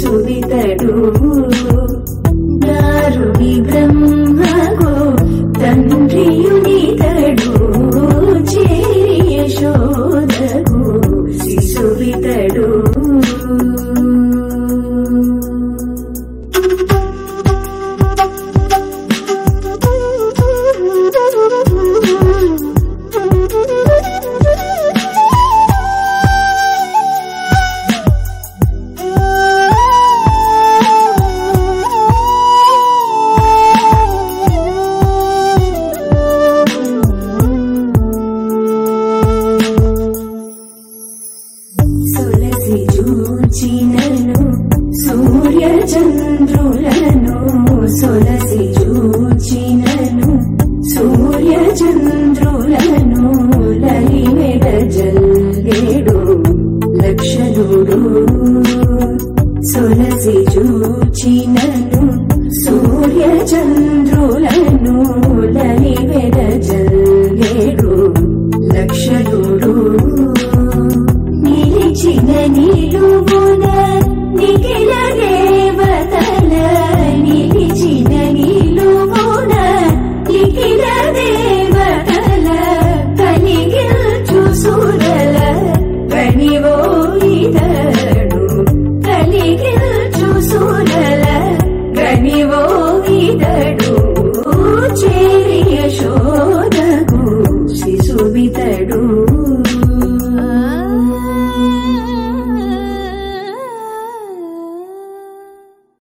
శిశువితడు దారుని బ్రహ్మకు తండ్రియునితడు చేరి యశోదకు శిశువితడు సులసి చూచినను సూర్య చంద్రులను సులసి చూచినను సూర్య చంద్రులను లలిమెడ జల్లేడు లక్షణుడు సులసి చూచినను సూర్య చంద్రులను లలిమెడ జల్లేడు లక్షణుడు నిలిచిన నిలువున నిఖిల దేవతల నిలిచిన నిలువున నిఖిల దేవతల కలిగిల్చు సురల కనివో ఇతడు కలిగిల్చు సురల కనివో ఇతడు చేరి యశోదకు శిశువితడు